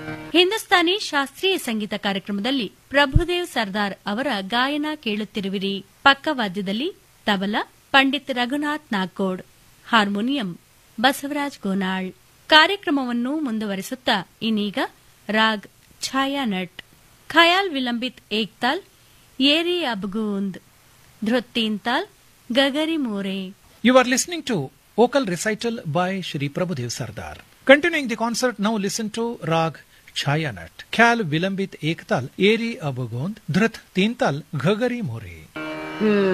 ಹಿಂದೂಸ್ತಾನಿ ಶಾಸ್ತ್ರೀಯ ಸಂಗೀತ ಕಾರ್ಯಕ್ರಮದಲ್ಲಿ ಪ್ರಭುದೇವ್ ಸರ್ದಾರ್ ಅವರ ಗಾಯನ ಕೇಳುತ್ತಿರುವಿರಿ ಪಕ್ಕವಾದ್ಯದಲ್ಲಿ ತಬಲಾ ಪಂಡಿತ್ ರಘುನಾಥ್ ನಾಗೋಡ್ ಹಾರ್ಮೋನಿಯಂ ಬಸವರಾಜ್ ಗೋನಾಳ್ ಕಾರ್ಯಕ್ರಮವನ್ನು ಮುಂದುವರಿಸುತ್ತಾ ಇನ್ನೀಗ ರಾಗ್ ಛಾಯಾನಟ್ ಖಯಾಲ್ ವಿಲಂಬಿತ್ ಏಕ್ತಾಲ್ ಏರಿ ಅಬ್ಗೂಂದ್ ಧೃತ್ತೀನ್ತಾಲ್ ಗಗರಿ ಮೋರೆ You are listening to vocal recital by Shri Prabhudev Sardar. Continuing the concert, now listen to Rag Chayanat, Khyal Vilambit Ektal, Eri Abugond, Dhrit Tintal, Ghagari More.